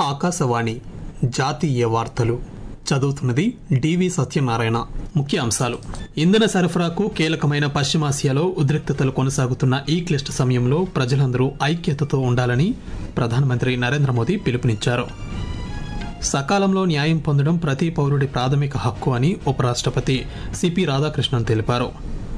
ఆకాశవాణి జాతీయ వార్తలు చదువుతున్నది డివి సత్యనారాయణ ముఖ్య అంశాలు ఇంధన సరఫరాకు కీలకమైన పశ్చిమాసియాలో ఉద్రిక్తతలు కొనసాగుతున్న ఈ క్లిష్ట సమయంలో ప్రజలందరూ ఐక్యతతో ఉండాలని ప్రధానమంత్రి నరేంద్ర మోదీ పిలుపునిచ్చారు సకాలంలో న్యాయం పొందడం ప్రతి పౌరుడి ప్రాథమిక హక్కు అని ఉపరాష్ట్రపతి సిపి రాధాకృష్ణన్ తెలిపారు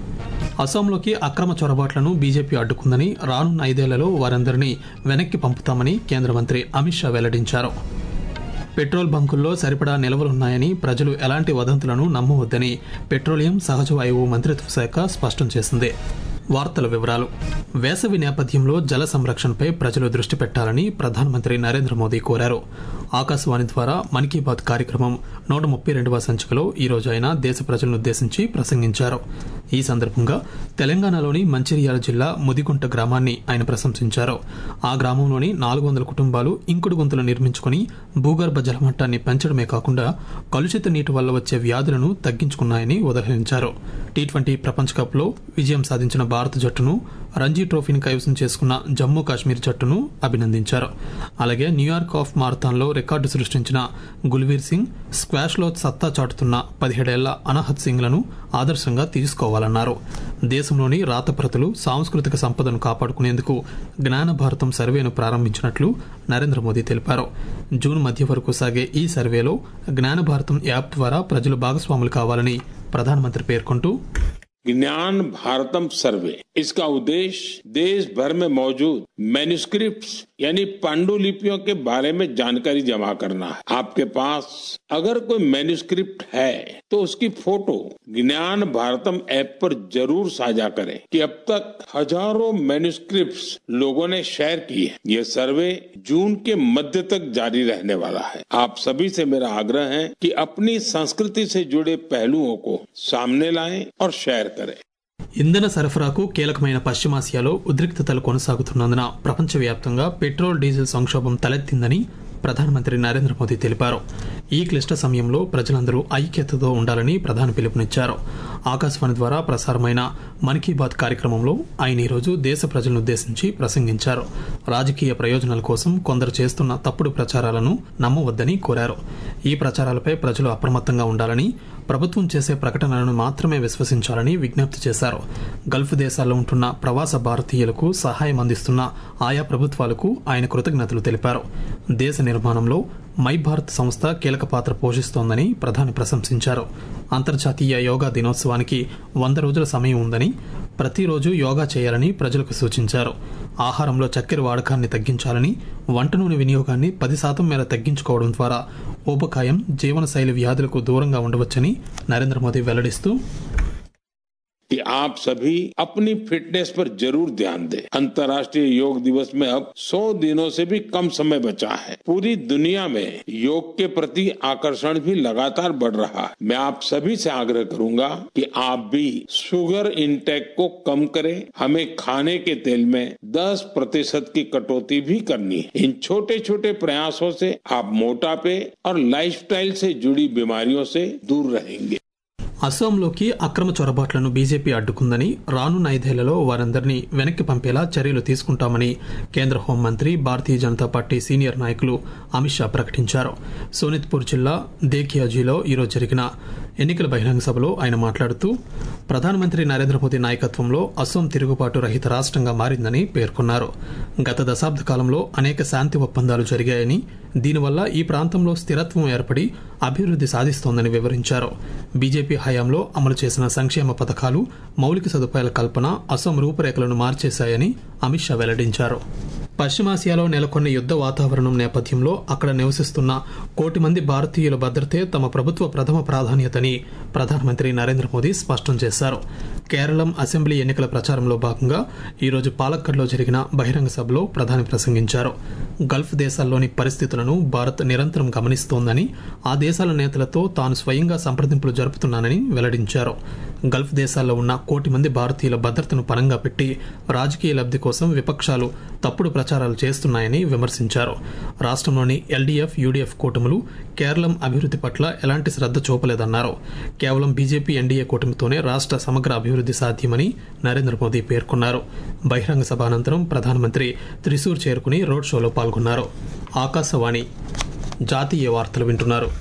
అసోంలోకి అక్రమ చొరబాట్లను బీజేపీ అడ్డుకుందని రానున్న ఐదేళ్లలో వారందరినీ వెనక్కి పంపుతామని కేంద్ర మంత్రి అమిత్ షా వెల్లడించారు పెట్రోల్ బంకుల్లో సరిపడా నిల్వలున్నాయని ప్రజలు ఎలాంటి వదంతులను నమ్మవద్దని పెట్రోలియం సహజ వాయువు మంత్రిత్వ శాఖ స్పష్టం చేసింది వార్తల వివరాలు వేసవి నేపథ్యంలో జల సంరక్షణపై ప్రజలు దృష్టి పెట్టాలని ప్రధానమంత్రి నరేంద్ర మోదీ కోరారు ఆకాశవాణి ద్వారా మన్ కీ బాత్ కార్యక్రమం నూట ముప్పై రెండవ సంచికలో ఈ రోజు ఆయన దేశ ప్రజలను ఉద్దేశించి ప్రసంగించారు ఈ సందర్భంగా తెలంగాణలోని మంచిర్యాల జిల్లా ముదిగుంట గ్రామాన్ని ఆయన ప్రశంసించారు ఆ గ్రామంలోని నాలుగు వందల కుటుంబాలు ఇంకుడు గుంతలు నిర్మించుకుని భూగర్భ జలమట్టాన్ని పెంచడమే కాకుండా కలుషిత నీటి వల్ల వచ్చే వ్యాధులను తగ్గించుకున్నాయని ఉదహరించారు టీ ట్వంటీ ప్రపంచ కప్ లో విజయం సాధించిన భారత జట్టును రంజీ ట్రోఫీని కైవసం చేసుకున్న జమ్మూ కాశ్మీర్ జట్టును అభినందించారు అలాగే న్యూయార్క్ ఆఫ్ మారథాన్లో రికార్డు సృష్టించిన గుల్వీర్ సింగ్ స్క్వాష్లో సత్తా చాటుతున్న పదిహేడేళ్ల అనహత్ సింగ్లను ఆదర్శంగా తీసుకోవాలన్నారు దేశంలోని రాతప్రతులు సాంస్కృతిక సంపదను కాపాడుకునేందుకు జ్ఞాన భారతం సర్వేను ప్రారంభించినట్లు నరేంద్ర మోదీ తెలిపారు జూన్ మధ్య వరకు సాగే ఈ సర్వేలో జ్ఞాన భారతం యాప్ ద్వారా ప్రజలు భాగస్వాములు కావాలని ప్రధానమంత్రి పేర్కొంటూ ज्ञान भारतम सर्वे इसका उद्देश्य देश भर में मौजूद मैन्युस्क्रिप्ट्स यानी पांडुलिपियों के बारे में जानकारी जमा करना है आपके पास अगर कोई मैन्युस्क्रिप्ट है तो उसकी फोटो ज्ञान भारतम ऐप पर जरूर साझा करें कि अब तक हजारों मैन्युस्क्रिप्ट्स लोगों ने शेयर की है ये सर्वे जून के मध्य तक जारी रहने वाला है आप सभी से मेरा आग्रह है कि अपनी संस्कृति से जुड़े पहलुओं को सामने लाएं और शेयर करें ఇంధన సరఫరాకు కీలకమైన పశ్చిమాసియాలో ఉద్రిక్తతలు కొనసాగుతున్నందున ప్రపంచవ్యాప్తంగా పెట్రోల్ డీజిల్ సంక్షోభం తలెత్తిందని ప్రధానమంత్రి నరేంద్ర మోదీ తెలిపారు ఈ క్లిష్ట సమయంలో ప్రజలందరూ ఐక్యతతో ఉండాలని ప్రధాని పిలుపునిచ్చారు ఆకాశవాణి ద్వారా ప్రసారమైన మన్ కీ బాత్ కార్యక్రమంలో ఆయన ఈరోజు దేశ ప్రజలను ఉద్దేశించి ప్రసంగించారు రాజకీయ ప్రయోజనాల కోసం కొందరు చేస్తున్న తప్పుడు ప్రచారాలను నమ్మవద్దని కోరారు ఈ ప్రచారాలపై ప్రజలు అప్రమత్తంగా ఉండాలని ప్రభుత్వం చేసే ప్రకటనలను మాత్రమే విశ్వసించాలని విజ్ఞప్తి చేశారు గల్ఫ్ దేశాల్లో ఉంటున్న ప్రవాస భారతీయులకు సహాయం అందిస్తున్న ఆయా ప్రభుత్వాలకు ఆయన కృతజ్ఞతలు తెలిపారు దేశ నిర్మాణంలో మై భారత్ సంస్థ కీలక పాత్ర పోషిస్తోందని ప్రధాని ప్రశంసించారు అంతర్జాతీయ యోగా దినోత్సవానికి వంద రోజుల సమయం ఉందని ప్రతిరోజు యోగా చేయాలని ప్రజలకు సూచించారు ఆహారంలో చక్కెర వాడకాన్ని తగ్గించాలని వంట నూనె వినియోగాన్ని పది శాతం మేర తగ్గించుకోవడం ద్వారా ఊబకాయం జీవనశైలి వ్యాధులకు దూరంగా ఉండవచ్చని నరేంద్ర మోదీ వెల్లడిస్తూ कि आप सभी अपनी फिटनेस पर जरूर ध्यान दें अंतर्राष्ट्रीय योग दिवस में अब 100 दिनों से भी कम समय बचा है पूरी दुनिया में योग के प्रति आकर्षण भी लगातार बढ़ रहा है मैं आप सभी से आग्रह करूंगा कि आप भी शुगर इंटेक को कम करें हमें खाने के तेल में 10 प्रतिशत की कटौती भी करनी है इन छोटे छोटे प्रयासों से आप मोटापे और लाइफस्टाइल से जुड़ी बीमारियों से दूर रहेंगे అస్సాంలోకి అక్రమ చొరబాట్లను బీజేపీ అడ్డుకుందని రానున్న ఐదేళ్లలో వారందరినీ వెనక్కి పంపేలా చర్యలు తీసుకుంటామని కేంద్ర హోంమంత్రి భారతీయ జనతా పార్టీ సీనియర్ నాయకులు అమిత్ షా ప్రకటించారు సోనిత్పూర్ జిల్లా దేఖియాజీలో ఈరోజు జరిగిన ఎన్నికల బహిరంగ సభలో ఆయన మాట్లాడుతూ ప్రధానమంత్రి నరేంద్ర మోదీ నాయకత్వంలో అస్సాం తిరుగుబాటు రహిత రాష్ట్రంగా మారిందని పేర్కొన్నారు గత దశాబ్ద కాలంలో అనేక శాంతి ఒప్పందాలు జరిగాయని దీనివల్ల ఈ ప్రాంతంలో స్థిరత్వం ఏర్పడి అభివృద్ధి సాధిస్తోందని వివరించారు బీజేపీ హయాంలో అమలు చేసిన సంక్షేమ పథకాలు మౌలిక సదుపాయాల కల్పన అస్సాం రూపురేఖలను మార్చేశాయని అమిత్ షా వెల్లడించారు పశ్చిమాసియాలో నెలకొన్న యుద్ధ వాతావరణం నేపథ్యంలో అక్కడ నివసిస్తున్న కోటి మంది భారతీయుల భద్రతే తమ ప్రభుత్వ ప్రథమ ప్రాధాన్యతని ప్రధానమంత్రి నరేంద్ర మోదీ స్పష్టం చేశారు కేరళం అసెంబ్లీ ఎన్నికల ప్రచారంలో భాగంగా ఈరోజు పాలక్కడ్లో జరిగిన బహిరంగ సభలో ప్రధాని ప్రసంగించారు గల్ఫ్ దేశాల్లోని పరిస్థితులను భారత్ నిరంతరం గమనిస్తోందని ఆ దేశాల నేతలతో తాను స్వయంగా సంప్రదింపులు జరుపుతున్నానని వెల్లడించారు గల్ఫ్ దేశాల్లో ఉన్న కోటి మంది భారతీయుల భద్రతను పనంగా పెట్టి రాజకీయ లబ్ధి కోసం విపక్షాలు తప్పుడు ప్రచారం ప్రచారాలు చేస్తున్నాయని విమర్శించారు రాష్ట్రంలోని ఎల్డీఎఫ్ యూడీఎఫ్ కూటములు కేరళం అభివృద్ధి పట్ల ఎలాంటి శ్రద్ధ చూపలేదన్నారు కేవలం బీజేపీ ఎన్డీఏ కూటమితోనే రాష్ట్ర సమగ్ర అభివృద్ధి సాధ్యమని నరేంద్ర మోదీ పేర్కొన్నారు బహిరంగ సభ అనంతరం ప్రధానమంత్రి త్రిశూర్ చేరుకుని రోడ్ షోలో పాల్గొన్నారు ఆకాశవాణి జాతీయ వార్తలు వింటున్నారు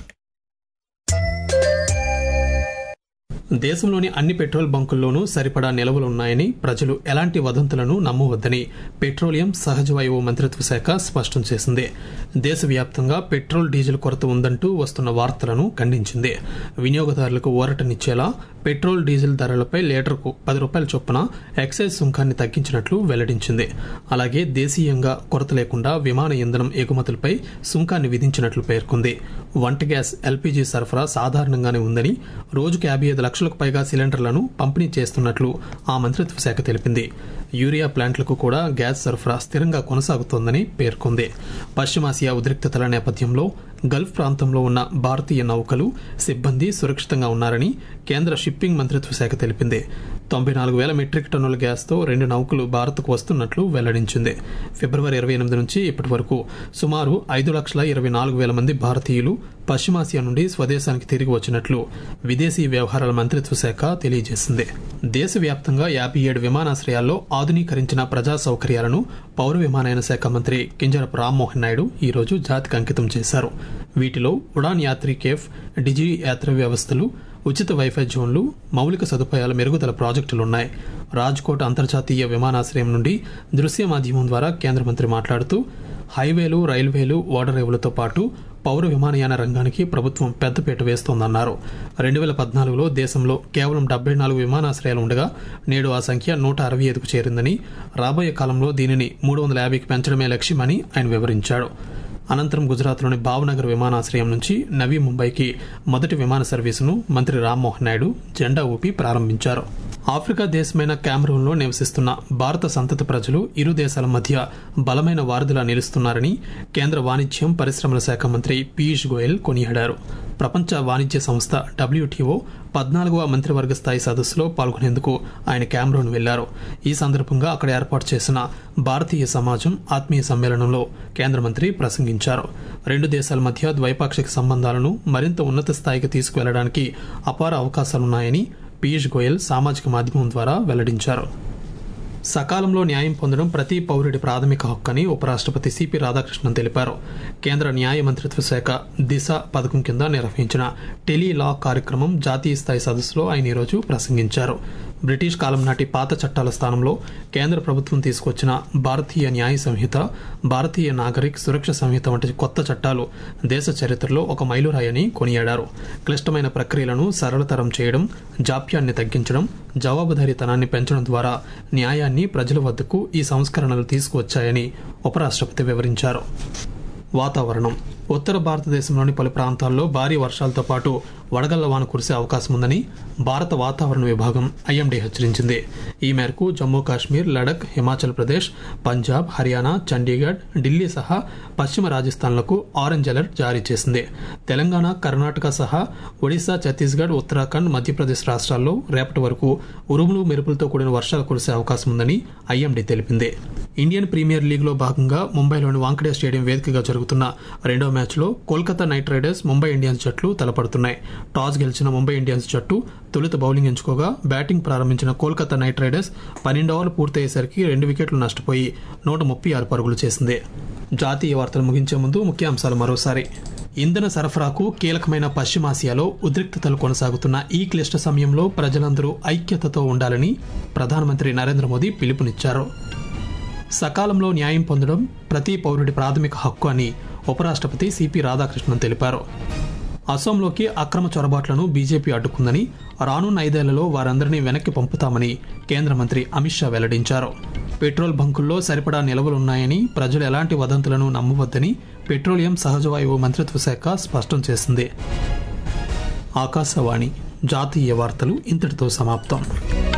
దేశంలోని అన్ని పెట్రోల్ బంకుల్లోనూ సరిపడా నిల్వలున్నాయని ప్రజలు ఎలాంటి వదంతులను నమ్మవద్దని పెట్రోలియం సహజవాయువు మంత్రిత్వ శాఖ స్పష్టం చేసింది దేశవ్యాప్తంగా పెట్రోల్ డీజిల్ కొరత ఉందంటూ వస్తున్న వార్తలను ఖండించింది వినియోగదారులకు ఊరటనిచ్చేలా పెట్రోల్ డీజిల్ ధరలపై లీటర్కు పది రూపాయల చొప్పున ఎక్సైజ్ సుంకాన్ని తగ్గించినట్లు వెల్లడించింది అలాగే దేశీయంగా కొరత లేకుండా విమాన ఇంధనం ఎగుమతులపై సుంకాన్ని విధించినట్లు పేర్కొంది వంట గ్యాస్ ఎల్పీజీ సరఫరా సాధారణంగానే ఉందని రోజుకు యాభై ఐదు లక్షలకు పైగా సిలిండర్లను పంపిణీ చేస్తున్నట్లు ఆ మంత్రిత్వ శాఖ తెలిపింది యూరియా ప్లాంట్లకు కూడా గ్యాస్ సరఫరా స్థిరంగా కొనసాగుతోందని పేర్కొంది పశ్చిమాసియా ఉద్రిక్తతల నేపథ్యంలో గల్ఫ్ ప్రాంతంలో ఉన్న భారతీయ నౌకలు సిబ్బంది సురక్షితంగా ఉన్నారని కేంద్ర షిప్పింగ్ మంత్రిత్వ శాఖ తెలిపింది తొంభై నాలుగు వేల మెట్రిక్ టన్నుల గ్యాస్తో రెండు నౌకలు భారత్కు వస్తున్నట్లు వెల్లడించింది ఫిబ్రవరి ఇరవై ఎనిమిది నుంచి ఇప్పటి వరకు సుమారు ఐదు లక్షల ఇరవై నాలుగు వేల మంది భారతీయులు పశ్చిమాసియా నుండి స్వదేశానికి తిరిగి వచ్చినట్లు విదేశీ వ్యవహారాల మంత్రిత్వ శాఖ తెలియజేసింది దేశవ్యాప్తంగా యాభై ఏడు విమానాశ్రయాల్లో ఆధునీకరించిన ప్రజా సౌకర్యాలను పౌర విమానయాన శాఖ మంత్రి కింజరపు రామ్మోహన్ నాయుడు ఈ రోజు జాతికి అంకితం చేశారు వీటిలో ఉడాన్ యాత్రి కేఫ్ డిజి యాత్ర వ్యవస్థలు ఉచిత వైఫై జోన్లు మౌలిక సదుపాయాల మెరుగుదల ప్రాజెక్టులున్నాయి రాజ్కోట్ అంతర్జాతీయ విమానాశ్రయం నుండి దృశ్య మాధ్యమం ద్వారా కేంద్ర మంత్రి మాట్లాడుతూ హైవేలు రైల్వేలు ఓడరేవులతో పాటు పౌర విమానయాన రంగానికి ప్రభుత్వం పెద్దపీట వేస్తోందన్నారు రెండు వేల పద్నాలుగులో దేశంలో కేవలం డెబ్బై నాలుగు విమానాశ్రయాలు ఉండగా నేడు ఆ సంఖ్య నూట అరవై ఐదుకు చేరిందని రాబోయే కాలంలో దీనిని మూడు వందల యాభైకి పెంచడమే లక్ష్యమని ఆయన వివరించాడు అనంతరం గుజరాత్లోని భావనగర్ విమానాశ్రయం నుంచి నవీ ముంబైకి మొదటి విమాన సర్వీసును మంత్రి రామ్మోహన్ నాయుడు జెండా ఊపి ప్రారంభించారు ఆఫ్రికా దేశమైన క్యామరూన్లో నివసిస్తున్న భారత సంతతి ప్రజలు ఇరు దేశాల మధ్య బలమైన వారధిలా నిలుస్తున్నారని కేంద్ర వాణిజ్యం పరిశ్రమల శాఖ మంత్రి పీయూష్ గోయల్ కొనియాడారు ప్రపంచ వాణిజ్య సంస్థ డబ్ల్యూటీఓ పద్నాలుగవ మంత్రివర్గ స్థాయి సదస్సులో పాల్గొనేందుకు ఆయన క్యామరూన్ వెళ్లారు ఈ సందర్భంగా అక్కడ ఏర్పాటు చేసిన భారతీయ సమాజం ఆత్మీయ సమ్మేళనంలో కేంద్ర మంత్రి ప్రసంగించారు రెండు దేశాల మధ్య ద్వైపాక్షిక సంబంధాలను మరింత ఉన్నత స్థాయికి తీసుకువెళ్లడానికి అపార అవకాశాలున్నాయని పీయూష్ గోయల్ సామాజిక మాధ్యమం ద్వారా వెల్లడించారు సకాలంలో న్యాయం పొందడం ప్రతి పౌరుడి ప్రాథమిక హక్కని ఉపరాష్ట్రపతి సిపి రాధాకృష్ణన్ తెలిపారు కేంద్ర న్యాయ మంత్రిత్వ శాఖ దిశ పథకం కింద నిర్వహించిన టెలీ లా కార్యక్రమం జాతీయ స్థాయి సదస్సులో ఆయన ఈరోజు ప్రసంగించారు బ్రిటిష్ కాలం నాటి పాత చట్టాల స్థానంలో కేంద్ర ప్రభుత్వం తీసుకొచ్చిన భారతీయ న్యాయ సంహిత భారతీయ నాగరిక్ సురక్ష సంహిత వంటి కొత్త చట్టాలు దేశ చరిత్రలో ఒక మైలురాయని కొనియాడారు క్లిష్టమైన ప్రక్రియలను సరళతరం చేయడం జాప్యాన్ని తగ్గించడం జవాబుదారీతనాన్ని పెంచడం ద్వారా న్యాయాన్ని ప్రజల వద్దకు ఈ సంస్కరణలు తీసుకువచ్చాయని ఉపరాష్ట్రపతి వివరించారు వాతావరణం ఉత్తర భారతదేశంలోని పలు ప్రాంతాల్లో భారీ వర్షాలతో పాటు వడగళ్ల వాన కురిసే అవకాశం ఉందని భారత వాతావరణ విభాగం ఐఎండీ హెచ్చరించింది ఈ మేరకు జమ్మూ కాశ్మీర్ లడక్ హిమాచల్ ప్రదేశ్ పంజాబ్ హర్యానా చండీగఢ్ ఢిల్లీ సహా పశ్చిమ రాజస్థాన్లకు ఆరెంజ్ అలర్ట్ జారీ చేసింది తెలంగాణ కర్ణాటక సహా ఒడిశా ఛత్తీస్గఢ్ ఉత్తరాఖండ్ మధ్యప్రదేశ్ రాష్ట్రాల్లో రేపటి వరకు ఉరుములు మెరుపులతో కూడిన వర్షాలు కురిసే అవకాశం ఉందని ఐఎండీ తెలిపింది ఇండియన్ ప్రీమియర్ లీగ్లో భాగంగా ముంబైలోని వాంకడే స్టేడియం వేదికగా జరుగుతున్న రెండో మ్యాచ్లో Kolkata Knight Riders Mumbai Indians జట్లు తలపడుతున్నాయి టాస్ గెలిచిన ముంబై ఇండియన్స్ జట్టు తొలుత బౌలింగ్ ఎంచుకోగా బ్యాటింగ్ ప్రారంభించిన కోల్కతా నైట్ రైడర్స్ పన్నెండు ఓవర్లు పూర్తయ్యేసరికి రెండు వికెట్లు నష్టపోయి నూట ముప్పై ఆరు పరుగులు చేసింది జాతీయ వార్తలు ముగించే ముందు ముఖ్యాంశాలు మరోసారి ఇంధన సరఫరాకు కీలకమైన పశ్చిమాసియాలో ఉద్రిక్తతలు కొనసాగుతున్న ఈ క్లిష్ట సమయంలో ప్రజలందరూ ఐక్యతతో ఉండాలని ప్రధానమంత్రి నరేంద్ర మోదీ పిలుపునిచ్చారు సకాలంలో న్యాయం పొందడం ప్రతి పౌరుడి ప్రాథమిక హక్కు అని ఉపరాష్ట్రపతి సిపి రాధాకృష్ణన్ తెలిపారు అసోంలోకి అక్రమ చొరబాట్లను బీజేపీ అడ్డుకుందని రానున్న ఐదేళ్లలో వారందరినీ వెనక్కి పంపుతామని కేంద్ర మంత్రి అమిత్ షా వెల్లడించారు పెట్రోల్ బంకుల్లో సరిపడా నిల్వలున్నాయని ప్రజలు ఎలాంటి వదంతులను నమ్మవద్దని పెట్రోలియం సహజవాయువు మంత్రిత్వ శాఖ స్పష్టం చేసింది ఆకాశవాణి జాతీయ వార్తలు ఇంతటితో సమాప్తం